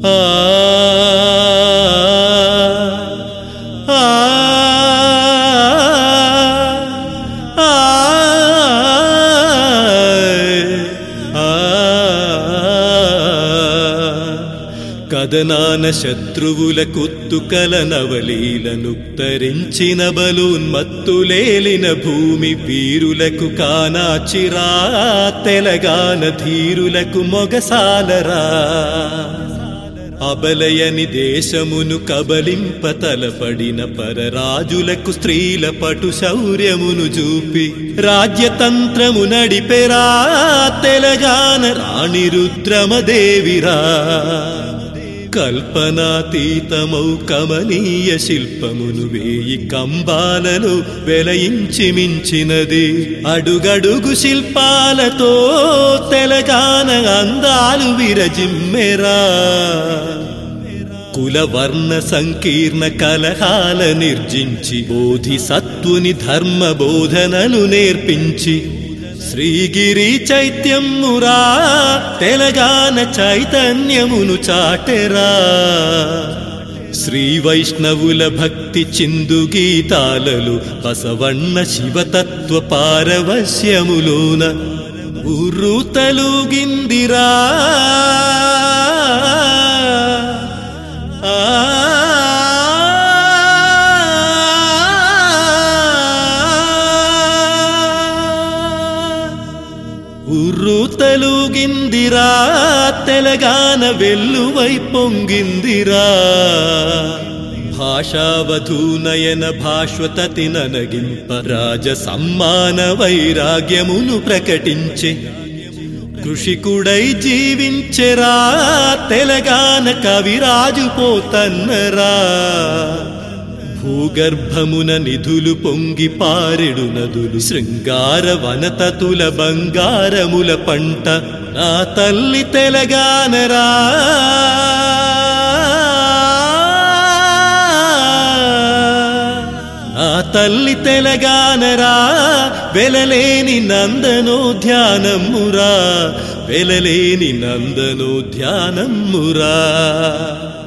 ఆ ఆ ఆ కదనాన శత్రువుల కుత్తుకల నవలీలనుత్తరించిన బలోన్మత్తులేలిన భూమి వీరులకు కానాచిరా తెలగాన ధీరులకు మొగసాలరా అబలయని దేశమును కబలింప తలపడిన పరరాజులకు స్త్రీల పటు శౌర్యమును చూపి రాజ్యతంత్రము నడిపెరా తెలంగాణ రాణి రుద్రమదేవిరా కల్పనాతీతమౌ కమనీయ శిల్పమును వేయి కంబాలలో వెలయించి మించినది అడుగడుగు శిల్పాలతో తెలంగాణ అందాలు విరజిమ్మెరా కులవర్ణ సంకీర్ణ కలహాల నిర్జించి బోధిసత్వుని ధర్మ బోధనలు నేర్పించి శ్రీగిరి చైత్యమురా తెలంగాణ చైతన్యమును చాటెరా శ్రీ వైష్ణవుల భక్తి చిందు గీతాలలు బసవన్న శివతత్వ పారవశ్యములోన ఉర్రు తలుగిందిరా ఆ ఉర్రు తలుగిందిరా తెలంగాణ వెల్లువై పొంగిందిరా భాషావధూనయన భాష్వతతి ననగింప రాజ సమ్మాన వైరాగ్యమును ప్రకటించే కృషికుడై జీవించెరా తెలంగాణ కవిరాజు పోతన్నరా భూగర్భమున నిధులు పొంగి పారెడు నదులు శృంగార వనతతుల బంగారముల పంట నా తల్లి తెలంగాణరా నా తల్లి తెలంగాణరా వెలలేని నందనో ధ్యానమురా వెలలేని నందనో ధ్యానమురా